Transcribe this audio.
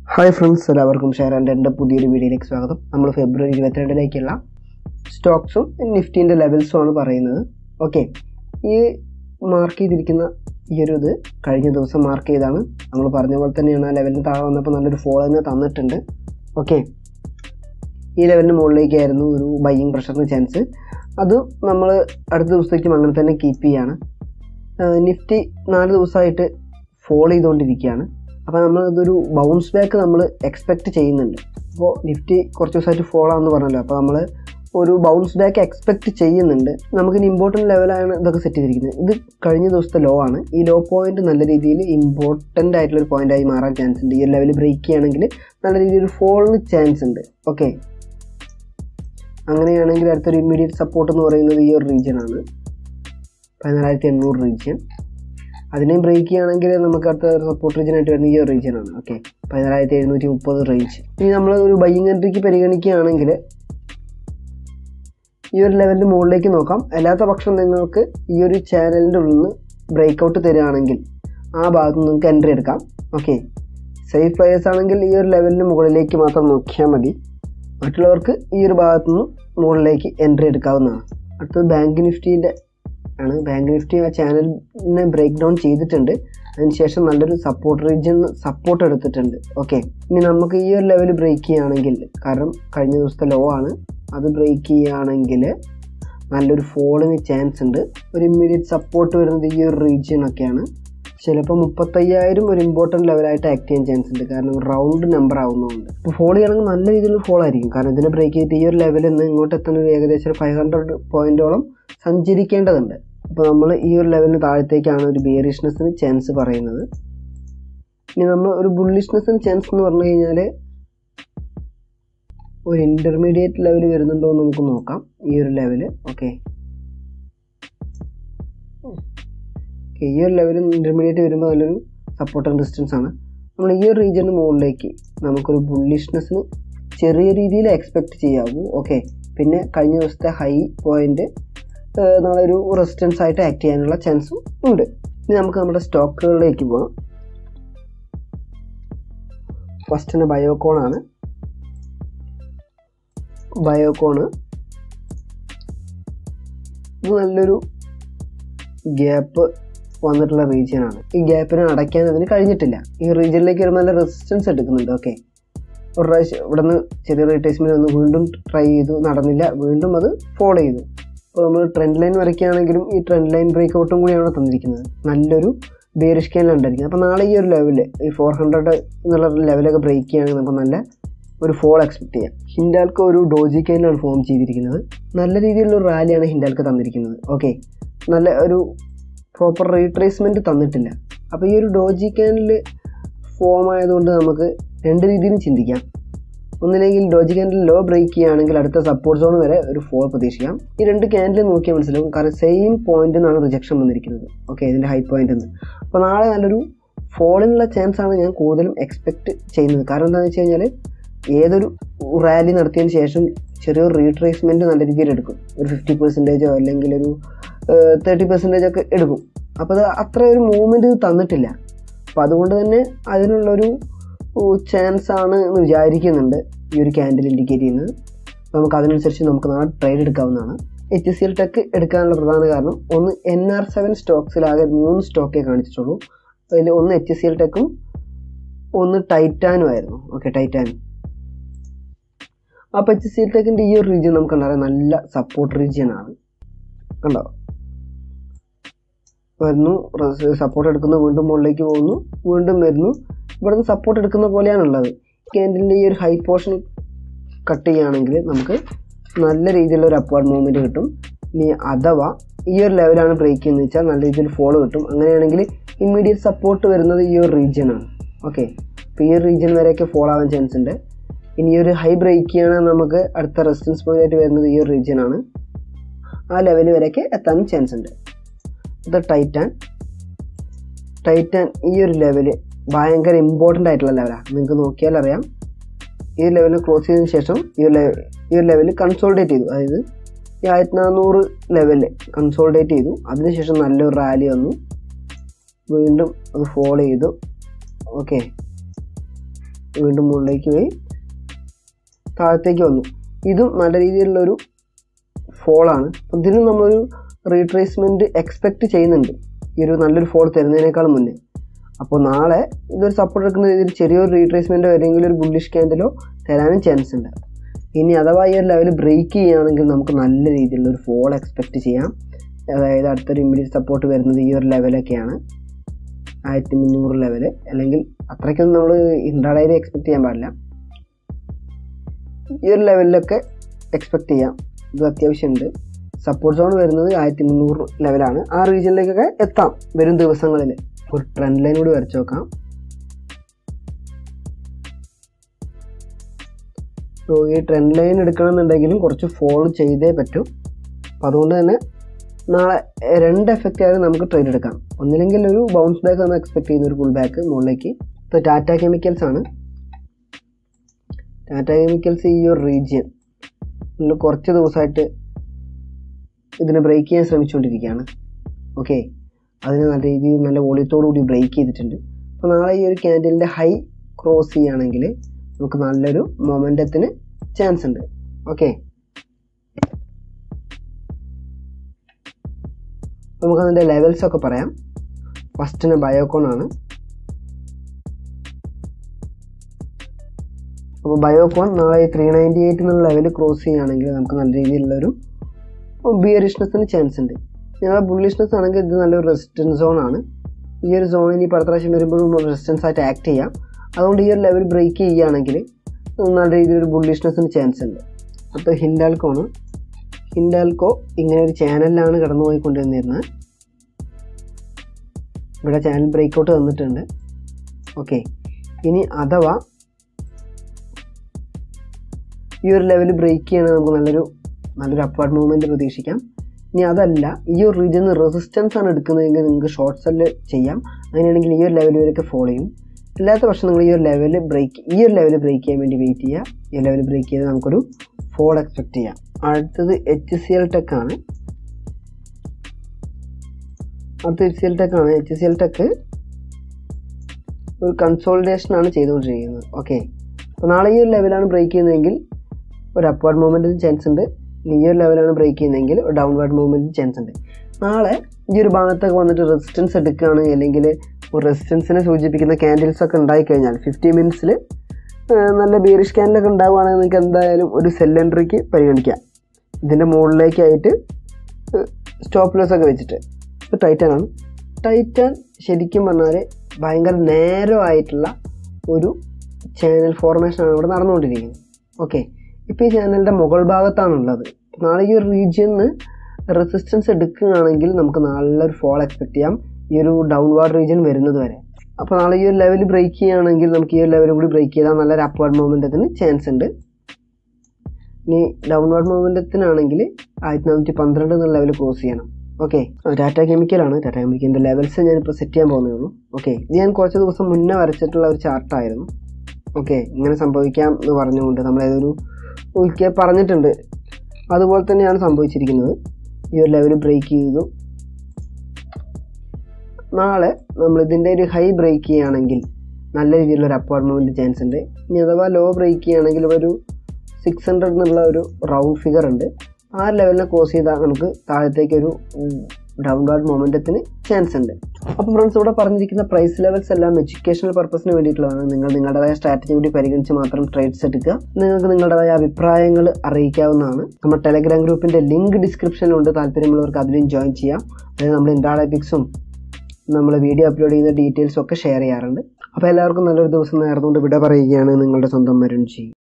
hi friends എല്ലാവർക്കും share and എൻ്റെ പുതിയൊരു വീഡിയോയിലേക്ക് സ്വാഗതം നമ്മൾ ഫെബ്രുവരി ഇരുപത്തിരണ്ടിലേക്കുള്ള സ്റ്റോക്സും നിഫ്റ്റീൻ്റെ ലെവൽസും ആണ് പറയുന്നത് ഓക്കെ ഈ മാർക്ക് ചെയ്തിരിക്കുന്ന ഈ ഒരു ഇത് കഴിഞ്ഞ ദിവസം മാർക്ക് ചെയ്താണ് നമ്മൾ പറഞ്ഞ പോലെ തന്നെയാണ് ആ ലെവലിന് താഴെ വന്നപ്പോൾ നല്ലൊരു ഫോളോ തന്നെ തന്നിട്ടുണ്ട് ഓക്കെ ഈ ലെവലിന് മുകളിലേക്കായിരുന്നു ഒരു ബൈയിങ് പ്രഷറിന് ചാൻസ് അത് നമ്മൾ അടുത്ത ദിവസത്തേക്കും അങ്ങനെ തന്നെ കീപ്പ് ചെയ്യാണ് നിഫ്റ്റി നാല് ദിവസമായിട്ട് ഫോളോ ചെയ്തുകൊണ്ടിരിക്കുകയാണ് അപ്പോൾ നമ്മൾ ഇതൊരു ബൗൺസ് ബാക്ക് നമ്മൾ എക്സ്പെക്റ്റ് ചെയ്യുന്നുണ്ട് അപ്പോൾ നിഫ്റ്റി കുറച്ച് ദിവസമായിട്ട് ഫോളോ ആണെന്ന് പറഞ്ഞല്ലോ അപ്പോൾ നമ്മൾ ഒരു ബൗൺസ് ബാക്ക് എക്സ്പെക്റ്റ് ചെയ്യുന്നുണ്ട് നമുക്കിനി ഇമ്പോർട്ടൻറ്റ് ലെവലാണ് ഇതൊക്കെ സെറ്റ് ചെയ്തിരിക്കുന്നത് ഇത് കഴിഞ്ഞ ദിവസത്തെ ലോ ആണ് ഈ ലോ പോയിന്റ് നല്ല രീതിയിൽ ഇമ്പോർട്ടൻ്റ് ആയിട്ടുള്ള ഒരു പോയിന്റായി മാറാൻ ചാൻസ് ഉണ്ട് ഈ ഒരു ലെവൽ ബ്രേക്ക് ചെയ്യുകയാണെങ്കിൽ നല്ല രീതിയിൽ ഒരു ഫോളിന് ചാൻസ് ഉണ്ട് ഓക്കെ അങ്ങനെയാണെങ്കിൽ അടുത്തൊരു ഇമ്മീഡിയറ്റ് സപ്പോർട്ട് എന്ന് പറയുന്നത് ഈ ഒരു റീജിയൻ ആണ് പതിനാലായിരത്തി എണ്ണൂറ് റീജിയൻ അതിനെ ബ്രേക്ക് ചെയ്യുകയാണെങ്കിൽ നമുക്ക് അടുത്ത സപ്പോർട്ട് റീജിയൻ ആയിട്ട് വരുന്ന ഈ ഒരു റീജിയൻ ആണ് ഓക്കെ പതിനാലായിരത്തി എഴുന്നൂറ്റി മുപ്പത് റേഞ്ച് ഇനി നമ്മൾ ഒരു ബൈയിങ് എൻട്രിക്ക് പരിഗണിക്കുകയാണെങ്കിൽ ഈ ഒരു ലെവലിന് മുകളിലേക്ക് നോക്കാം അല്ലാത്ത പക്ഷം നിങ്ങൾക്ക് ഈ ഒരു ചാനലിൻ്റെ ഉള്ളിൽ നിന്ന് ബ്രേക്ക് ഔട്ട് തരികയാണെങ്കിൽ ആ ഭാഗത്ത് നിങ്ങൾക്ക് എൻട്രി എടുക്കാം ഓക്കെ സേഫ് പ്ലേയേഴ്സ് ആണെങ്കിൽ ഈ ഒരു ലെവലിന് മുകളിലേക്ക് മാത്രം നോക്കിയാൽ മതി മറ്റുള്ളവർക്ക് ഈ ഒരു ഭാഗത്തു നിന്ന് മുകളിലേക്ക് എൻട്രി എടുക്കാവുന്നതാണ് അടുത്തത് ബാങ്ക് നിഫ്റ്റീൻ്റെ ആണ് ബാങ്ക് നിഫ്റ്റി ആ ചാനലിനെ ബ്രേക്ക് ഡൗൺ ചെയ്തിട്ടുണ്ട് അതിനുശേഷം നല്ലൊരു സപ്പോർട്ട് റീജിയൻ സപ്പോർട്ട് എടുത്തിട്ടുണ്ട് ഓക്കെ ഇനി നമുക്ക് ഈ ഒരു ലെവൽ ബ്രേക്ക് ചെയ്യുകയാണെങ്കിൽ കാരണം കഴിഞ്ഞ ദിവസത്തെ ലോ ആണ് അത് ബ്രേക്ക് ചെയ്യുകയാണെങ്കിൽ നല്ലൊരു ഫോളിന് ചാൻസ് ഉണ്ട് ഒരു ഇമ്മീഡിയറ്റ് സപ്പോർട്ട് വരുന്നത് ഈ ഒരു റീജിയൻ ഒക്കെയാണ് ചിലപ്പോൾ മുപ്പത്തയ്യായിരം ഒരു ഇമ്പോർട്ടൻറ്റ് ലെവലായിട്ട് ആക്ട് ചെയ്യാൻ ചാൻസ് ഉണ്ട് കാരണം റൗണ്ട് നമ്പർ ആവുന്നതുകൊണ്ട് ഇപ്പോൾ ഫോൾ ചെയ്യണമെങ്കിൽ നല്ല രീതിയിൽ ഫോൾ ആയിരിക്കും കാരണം ഇതിനെ ബ്രേക്ക് ചെയ്തിട്ട് ഈ ഒരു ലെവലിൽ നിന്ന് ഇങ്ങോട്ട് എത്തുന്ന ഒരു ഏകദേശം ഫൈവ് ഹൺഡ്രഡ് പോയിന്റോളം സഞ്ചരിക്കേണ്ടതുണ്ട് അപ്പോൾ നമ്മൾ ഈ ഒരു ലെവലിന് താഴത്തേക്കാണ് ഒരു ബിയറിഷ്നെസ്സിന് ചാൻസ് പറയുന്നത് ഇനി നമ്മൾ ഒരു ബുള്ളിഷ്നെസ്സിന് ചാൻസ് എന്ന് പറഞ്ഞു കഴിഞ്ഞാൽ ഒരു ഇൻ്റർമീഡിയറ്റ് ലെവൽ വരുന്നുണ്ടോ എന്ന് നമുക്ക് നോക്കാം ഈ ഒരു ലെവൽ ഓക്കെ ഈ ഒരു ലെവൽ ഇൻ്റർമീഡിയറ്റ് വരുമ്പോൾ നല്ലൊരു സപ്പോർട്ട് ആൻഡ് ഡിസ്റ്റൻസ് ആണ് നമ്മൾ ഈ ഒരു റീജിയന് മുകളിലേക്ക് നമുക്കൊരു ബുള്ളിഷ്നെസ്സിന് ചെറിയ രീതിയിൽ എക്സ്പെക്റ്റ് ചെയ്യാവൂ ഓക്കെ പിന്നെ കഴിഞ്ഞ ദിവസത്തെ ഹൈ പോയിന്റ് നമ്മളൊരു റെസിസ്റ്റൻസ് ആയിട്ട് ആക്ട് ചെയ്യാനുള്ള ചാൻസും ഉണ്ട് ഇനി നമുക്ക് നമ്മുടെ സ്റ്റോക്കുകളിലേക്ക് പോകാം ഫസ്റ്റ് തന്നെ ബയോകോൺ ആണ് ബയോകോണ് ഇത് നല്ലൊരു ഗ്യാപ്പ് വന്നിട്ടുള്ള റീജിയൻ ആണ് ഈ ഗ്യാപ്പിനെ അടയ്ക്കാൻ അതിന് കഴിഞ്ഞിട്ടില്ല ഈ റീജിയനിലേക്ക് വരുമ്പോൾ നല്ല റെസിസ്റ്റൻസ് എടുക്കുന്നുണ്ട് ഓക്കെ ഒരു പ്രാവശ്യം ഇവിടെ നിന്ന് ചെറിയ റീറ്റേസ്മെൻറ്റ് വന്ന് വീണ്ടും ട്രൈ ചെയ്തു നടന്നില്ല വീണ്ടും അത് ഫോളോ ചെയ്തു അപ്പോൾ നമ്മൾ ട്രെൻഡ് ലൈൻ വരയ്ക്കുകയാണെങ്കിലും ഈ ട്രെൻഡ് ലൈൻ ബ്രേക്ക് ഔട്ടും കൂടിയാണ് തന്നിരിക്കുന്നത് നല്ലൊരു ബേരിഷ് സ്കാനിലാണ് ഉണ്ടായിരിക്കുന്നത് അപ്പോൾ നാളെ ഈ ഒരു ലെവല് ഈ ഫോർ ഹൺഡ്രഡ് എന്നുള്ള ലെവലൊക്കെ ബ്രേക്ക് ചെയ്യുകയാണെങ്കിൽ നമുക്ക് നല്ല ഒരു ഫോൾ എക്സ്പെക്ട് ചെയ്യാം ഹിൻഡാൽക്ക് ഒരു ഡോജി കൈനിലാണ് ഫോം ചെയ്തിരിക്കുന്നത് നല്ല രീതിയിലുള്ള ഒരു റാലിയാണ് ഹിൻഡാൽക്ക് തന്നിരിക്കുന്നത് ഓക്കെ നല്ല ഒരു പ്രോപ്പർ റീട്രേസ്മെൻറ്റ് തന്നിട്ടില്ല അപ്പോൾ ഈ ഒരു ഡോജി ക്യാനിൽ ഫോം ആയതുകൊണ്ട് നമുക്ക് രണ്ട് രീതിയിലും ചിന്തിക്കാം ഒന്നില്ലെങ്കിൽ ഡോജി ക്യാൻഡിൽ ലോ ബ്രേക്ക് ചെയ്യുകയാണെങ്കിൽ അടുത്ത സപ്പോർട്ട് സോൺ വരെ ഒരു ഫോൾ പ്രതീക്ഷിക്കാം ഈ രണ്ട് ക്യാൻഡിൽ നോക്കിയാൽ മനസ്സിലാവും കാരണം സെയിം പോയിന്റ് നിന്നാണ് റിജക്ഷൻ വന്നിരിക്കുന്നത് ഓക്കെ ഇതിൻ്റെ ഹൈ പോയിന്റ് നിന്ന് അപ്പോൾ നാളെ നല്ലൊരു ഫോളിനുള്ള ചാൻസ് ആണ് ഞാൻ കൂടുതലും എക്സ്പെക്റ്റ് ചെയ്യുന്നത് കാരണം എന്താണെന്ന് വെച്ച് കഴിഞ്ഞാൽ ഏതൊരു റാലി നടത്തിയതിന് ശേഷം ചെറിയൊരു റീട്രേസ്മെൻറ്റ് നല്ല രീതിയിൽ എടുക്കും ഒരു ഫിഫ്റ്റി പെർസെൻറ്റേജോ അല്ലെങ്കിൽ ഒരു തേർട്ടി പെർസെൻറ്റേജ് ഒക്കെ എടുക്കും അപ്പോൾ അത് അത്ര ഒരു മൂവ്മെൻറ്റ് തന്നിട്ടില്ല അപ്പോൾ അതുകൊണ്ട് തന്നെ അതിനുള്ളൊരു ചാൻസ് ആണ് എന്ന് വിചാരിക്കുന്നുണ്ട് ഈ ഒരു ക്യാൻഡിൽ ഇൻഡിക്കേറ്റ് ചെയ്യുന്നത് നമുക്ക് അതിനനുസരിച്ച് നമുക്ക് നാളെ ട്രേഡ് എടുക്കാവുന്നതാണ് എച്ച് സി എൽ ടെക്ക് എടുക്കാനുള്ള പ്രധാന കാരണം ഒന്ന് എൻ ആർ സെവൻ സ്റ്റോക്സിലാകെ മൂന്ന് സ്റ്റോക്കേ കാണിച്ചിട്ടുള്ളൂ അതിൽ ഒന്ന് എച്ച് സി എൽ ടെക്കും ഒന്ന് ടൈറ്റാനും ആയിരുന്നു ഓക്കെ ടൈറ്റാനും അപ്പോൾ എച്ച് സി എൽ ടെക്കിൻ്റെ ഈ ഒരു റീജിയൻ നമുക്ക് കണ്ടറിയാം നല്ല സപ്പോർട്ട് റീജിയൻ ആണ് കണ്ടോ വരുന്നു സപ്പോർട്ട് എടുക്കുന്നു വീണ്ടും മുകളിലേക്ക് പോകുന്നു വീണ്ടും വരുന്നു ഇവിടുന്ന് സപ്പോർട്ട് എടുക്കുന്ന പോലെയാണുള്ളത് ക്യാൻഡിലിൻ്റെ ഈ ഒരു ഹൈ പോർഷൻ കട്ട് ചെയ്യുകയാണെങ്കിൽ നമുക്ക് നല്ല രീതിയിലുള്ള ഒരു അപ്വാർഡ് മൂവ്മെൻറ്റ് കിട്ടും ഇനി അഥവാ ഈ ഒരു ലെവലാണ് ബ്രേക്ക് ചെയ്യുന്നത് വെച്ചാൽ നല്ല രീതിയിൽ ഫോളോ കിട്ടും അങ്ങനെയാണെങ്കിൽ ഇമ്മീഡിയറ്റ് സപ്പോർട്ട് വരുന്നത് ഈ ഒരു റീജിയനാണ് ഓക്കെ അപ്പോൾ ഈ ഒരു റീജിയൻ വരെയൊക്കെ ഫോളോ ആവാൻ ചാൻസ് ഉണ്ട് ഇനി ഈ ഒരു ഹൈ ബ്രേക്ക് ചെയ്യണമെങ്കിൽ നമുക്ക് അടുത്ത റെസിസ്റ്റൻസ് പോയിന്റ് ആയിട്ട് വരുന്നത് ഈ ഒരു റീജിയനാണ് ആ ലെവൽ വരെയൊക്കെ എത്താനും ചാൻസ് ഉണ്ട് ഇത് ടൈറ്റാൻ ടൈറ്റാൻ ഈ ഒരു ലെവല് ഭയങ്കര ഇമ്പോർട്ടൻ്റ് ആയിട്ടുള്ള ലെവലാണ് നിങ്ങൾക്ക് നോക്കിയാൽ അറിയാം ഈ ലെവലിൽ ക്ലോസ് ചെയ്തതിന് ശേഷം ഈ ഒരു ലെവൽ ഈ ഒരു ലെവലിൽ കൺസോൾഡേറ്റ് ചെയ്തു അതായത് ഈ ആയിരത്തി നാനൂറ് ലെവലിൽ കൺസോൾഡേറ്റ് ചെയ്തു അതിനുശേഷം നല്ലൊരു റാലി വന്നു വീണ്ടും അത് ഫോളോ ചെയ്തു ഓക്കെ വീണ്ടും മുകളിലേക്ക് പോയി താഴത്തേക്ക് വന്നു ഇതും നല്ല രീതിയിലുള്ളൊരു ഫോളാണ് ഇതിനും നമ്മളൊരു റീട്രേസ്മെൻറ്റ് എക്സ്പെക്റ്റ് ചെയ്യുന്നുണ്ട് ഈ ഒരു നല്ലൊരു ഫോൾ തരുന്നതിനേക്കാൾ മുന്നേ അപ്പോൾ നാളെ ഇതൊരു സപ്പോർട്ട് എടുക്കുന്ന രീതിയിൽ ചെറിയൊരു റീട്രേസ്മെൻറ്റോ ഏതെങ്കിലും ഒരു ബുള്ളിഷ് ക്യാൻഡലോ തരാനും ചാൻസ് ഉണ്ട് ഇനി അഥവാ ഈ ഒരു ലെവൽ ബ്രേക്ക് ചെയ്യുകയാണെങ്കിൽ നമുക്ക് നല്ല രീതിയിലുള്ള ഒരു ഫോൾ എക്സ്പെക്റ്റ് ചെയ്യാം അതായത് അടുത്തൊരു ഇമ്മീഡിയറ്റ് സപ്പോർട്ട് വരുന്നത് ഈ ഒരു ലെവലൊക്കെയാണ് ആയിരത്തി മുന്നൂറ് ലെവല് അല്ലെങ്കിൽ അത്രയ്ക്കൊന്നും നമ്മൾ ഇൻട്രാഡേയിൽ എക്സ്പെക്ട് ചെയ്യാൻ പാടില്ല ഈ ഒരു ലെവലിലൊക്കെ എക്സ്പെക്ട് ചെയ്യാം ഇത് അത്യാവശ്യമുണ്ട് സപ്പോർട്ട് സോൺ വരുന്നത് ആയിരത്തി മുന്നൂറ് ലെവലാണ് ആ റീജിയനിലേക്കൊക്കെ എത്താം വരും ദിവസങ്ങളിൽ ഒരു ട്രെൻഡ് ലൈൻ കൂടി വരച്ച് നോക്കാം സോ ഈ ട്രെൻഡ് ലൈൻ എടുക്കണമെന്നുണ്ടെങ്കിലും കുറച്ച് ഫോളോ ചെയ്തേ പറ്റൂ അപ്പം അതുകൊണ്ട് തന്നെ നാളെ രണ്ട് എഫക്റ്റ് ആയാലും നമുക്ക് ട്രേഡ് എടുക്കാം ഒന്നില്ലെങ്കിൽ ഒരു ബൗൺസ് ബാക്ക് നമ്മൾ എക്സ്പെക്ട് ചെയ്യുന്ന ഒരു ഫുൾ ബാക്ക് മുകളിലേക്ക് ഇപ്പോൾ ടാറ്റ കെമിക്കൽസ് ആണ് ടാറ്റ കെമിക്കൽസ് ഈ ഒരു റീജിയൻ കുറച്ച് ദിവസമായിട്ട് ഇതിനെ ബ്രേക്ക് ചെയ്യാൻ ശ്രമിച്ചുകൊണ്ടിരിക്കുകയാണ് ഓക്കെ അതിന് നല്ല രീതിയിൽ നല്ല വോളിയത്തോടു കൂടി ബ്രേക്ക് ചെയ്തിട്ടുണ്ട് അപ്പോൾ നാളെ ഈ ഒരു ക്യാൻഡലിൻ്റെ ഹൈ ക്രോസ് ചെയ്യുകയാണെങ്കിൽ നമുക്ക് നല്ലൊരു മൊമെൻറ്റത്തിന് ചാൻസ് ഉണ്ട് ഓക്കെ നമുക്ക് അതിൻ്റെ ലെവൽസ് ഒക്കെ പറയാം ഫസ്റ്റിന് ബയോകോൺ ആണ് അപ്പോൾ ബയോകോൺ നാളെ ത്രീ നയൻറ്റി എയ്റ്റ് എന്നുള്ള ലെവൽ ക്രോസ് ചെയ്യുകയാണെങ്കിൽ നമുക്ക് നല്ല രീതിയിലുള്ളൊരു ബിയറിഷ്നെസ്സിന് ചാൻസ് ഉണ്ട് ഞങ്ങളെ ബുള്ളിഷ്നെസ് ആണെങ്കിൽ ഇത് നല്ലൊരു റെസിസ്റ്റൻസ് സോൺ ആണ് ഈ ഒരു സോൺ ഇനി അടുത്ത പ്രാവശ്യം വരുമ്പോഴും റെസിസ്റ്റൻസ് ആയിട്ട് ആക്ട് ചെയ്യാം അതുകൊണ്ട് ഈ ഒരു ലെവൽ ബ്രേക്ക് ചെയ്യുകയാണെങ്കിൽ നല്ല രീതിയിലൊരു ബുള്ളിഷ്നെസ്സിന് ചാൻസ് ഉണ്ട് അപ്പോൾ ഹിൻഡാൽക്കോണ് ഹിൻഡാൽക്കോ ഇങ്ങനെ ഒരു ചാനലിലാണ് കടന്നു പോയിക്കൊണ്ടിരുന്നിരുന്നത് ഇവിടെ ചാനൽ ബ്രേക്കൗട്ട് തന്നിട്ടുണ്ട് ഓക്കെ ഇനി അഥവാ ഈ ഒരു ലെവൽ ബ്രേക്ക് ചെയ്യണമെങ്കിൽ നമുക്ക് നല്ലൊരു നല്ലൊരു അപ്വാർഡ് മൂവ്മെൻറ്റ് പ്രതീക്ഷിക്കാം ഇനി അതല്ല ഈ ഒരു റീജിയനിൽ റെസിസ്റ്റൻസ് ആണ് എടുക്കുന്നതെങ്കിൽ നിങ്ങൾക്ക് ഷോർട്ട് സെല്ല് ചെയ്യാം അങ്ങനെയാണെങ്കിൽ ഈ ഒരു ലെവൽ വരെയൊക്കെ ഫോളോ ചെയ്യും അല്ലാത്ത പക്ഷം നിങ്ങൾ ഈ ഒരു ലെവൽ ബ്രേക്ക് ഈ ഒരു ലെവൽ ബ്രേക്ക് ചെയ്യാൻ വേണ്ടി വെയിറ്റ് ചെയ്യുക ഈ ലെവൽ ബ്രേക്ക് ചെയ്ത് നമുക്കൊരു ഫോൾ എക്സ്പെക്ട് ചെയ്യാം അടുത്തത് എച്ച് സി എൽ ടെക് ആണ് അടുത്ത എച്ച് സി എൽ ടെക് ആണ് എച്ച് സി എൽ ടെക് ഒരു കൺസോൾട്ടേഷൻ ആണ് ചെയ്തുകൊണ്ടിരിക്കുന്നത് ഓക്കെ അപ്പോൾ നാളെ ഈ ഒരു ലെവലാണ് ബ്രേക്ക് ചെയ്യുന്നതെങ്കിൽ ഒരു അപ്വാർഡ് മൂവ്മെൻറ്റിന് ചാൻസ് ഉണ്ട് ഈ ഒരു ലെവലാണ് ബ്രേക്ക് ചെയ്യുന്നതെങ്കിൽ ഒരു ഡൗൺവേർഡ് മൂവ്മെൻറ്റിന് ചാൻസ് ഉണ്ട് നാളെ ഈ ഒരു ഭാഗത്തൊക്കെ വന്നിട്ട് റെസിസ്റ്റൻസ് എടുക്കുകയാണ് അല്ലെങ്കിൽ ഒരു റെസിസ്റ്റൻസിനെ സൂചിപ്പിക്കുന്ന ക്യാൻഡിൽസ് ഒക്കെ ഉണ്ടായിക്കഴിഞ്ഞാൽ ഫിഫ്റ്റി മിനിറ്റ്സിൽ നല്ല ബീറിഷ് ക്യാൻഡിലൊക്കെ ഉണ്ടാവുകയാണെങ്കിൽ നിങ്ങൾക്ക് എന്തായാലും ഒരു സെൽ എൻട്രിക്ക് പരിഗണിക്കാം ഇതിൻ്റെ മുകളിലേക്കായിട്ട് സ്റ്റോപ്പ് ലോസ് ഒക്കെ വെച്ചിട്ട് ഇപ്പോൾ ടൈറ്റാൻ ആണ് ടൈറ്റാൻ ശരിക്കും പറഞ്ഞാൽ ഭയങ്കര നേരോ ആയിട്ടുള്ള ഒരു ചാനൽ ഫോർമേഷനാണ് ഇവിടെ നടന്നുകൊണ്ടിരിക്കുന്നത് ഓക്കെ ഇപ്പോൾ ഈ ചാനലിൻ്റെ മുകൾ ഭാഗത്താണുള്ളത് നാളെ ഈ ഒരു റീജിയന്ന് റെസിസ്റ്റൻസ് എടുക്കുകയാണെങ്കിൽ നമുക്ക് നല്ലൊരു ഫോൾ എക്സ്പെക്ട് ചെയ്യാം ഈ ഒരു ഡൗൺവാർഡ് റീജിയൻ വരുന്നത് വരെ അപ്പോൾ നാളെ ഈ ഒരു ലെവൽ ബ്രേക്ക് ചെയ്യുകയാണെങ്കിൽ നമുക്ക് ഈ ഒരു ലെവൽ കൂടി ബ്രേക്ക് ചെയ്താൽ നല്ലൊരു അപ്വാർഡ് മൂവ്മെൻറ്റത്തിന് ചാൻസ് ഉണ്ട് ഇനി ഡൗൺവാർഡ് മൂവ്മെൻറ്റത്തിനാണെങ്കിൽ ആയിരത്തി നാനൂറ്റി പന്ത്രണ്ട് എന്നുള്ള ലെവൽ ക്രോസ് ചെയ്യണം ഓക്കെ ടാറ്റ കെമിക്കലാണ് ടാറ്റ കെമിക്കലിൻ്റെ ലെവൽസ് ഞാനിപ്പോൾ സെറ്റ് ചെയ്യാൻ പോകുന്നേ ഉള്ളൂ ഓക്കെ ഇത് ഞാൻ കുറച്ച് ദിവസം മുന്നേ വരച്ചിട്ടുള്ള ഒരു ചാർട്ടായിരുന്നു ഓക്കെ ഇങ്ങനെ സംഭവിക്കാം എന്ന് പറഞ്ഞുകൊണ്ട് നമ്മളേതൊരു ഒരിക്കൽ പറഞ്ഞിട്ടുണ്ട് അതുപോലെ തന്നെയാണ് സംഭവിച്ചിരിക്കുന്നത് ഈ ഒരു ലെവൽ ബ്രേക്ക് ചെയ്തു നാളെ നമ്മൾ ഇതിൻ്റെ ഒരു ഹൈ ബ്രേക്ക് ചെയ്യുകയാണെങ്കിൽ നല്ല രീതിയിലുള്ള ഒരു അപ്പോയിൻമെൻറ്റ് ചാൻസ് ഉണ്ട് ഇനി അഥവാ ലോ ബ്രേക്ക് ചെയ്യുകയാണെങ്കിൽ ഒരു സിക്സ് ഹൺഡ്രഡ് എന്നുള്ള ഒരു റൗണ്ട് ഫിഗർ ഉണ്ട് ആ ലെവലിനെ ക്രോസ് ചെയ്താൽ നമുക്ക് താഴത്തേക്ക് ഒരു ഡൗൺവാർഡ് മൊമെൻറ്റത്തിന് ചാൻസ് ഉണ്ട് അപ്പോൾ ഫ്രണ്ട്സ് ഇവിടെ പറഞ്ഞിരിക്കുന്ന പ്രൈസ് ലെവൽസ് എല്ലാം എഡ്യൂക്കേഷണൽ പർപ്പസിന് വേണ്ടിയിട്ടുള്ളതാണ് നിങ്ങൾ നിങ്ങളുടേതായ സ്ട്രാറ്റജി കൂടി പരിഗണിച്ച് മാത്രം ട്രേഡ്സ് എടുക്കുക നിങ്ങൾക്ക് നിങ്ങളുടേതായ അഭിപ്രായങ്ങൾ അറിയിക്കാവുന്നതാണ് നമ്മുടെ ടെലഗ്രാം ഗ്രൂപ്പിൻ്റെ ലിങ്ക് ഡിസ്ക്രിപ്ഷനിലുണ്ട് താല്പര്യമുള്ളവർക്ക് അതിലും ജോയിൻ ചെയ്യാം അതായത് നമ്മൾ ഇൻഡാളെ നമ്മൾ വീഡിയോ അപ്ലോഡ് ചെയ്യുന്ന ഡീറ്റെയിൽസും ഒക്കെ ഷെയർ ചെയ്യാറുണ്ട് അപ്പോൾ എല്ലാവർക്കും നല്ലൊരു ദിവസം നേർന്നുകൊണ്ട് വിട പറയുകയാണ് നിങ്ങളുടെ സ്വന്തം മരുൺ ജി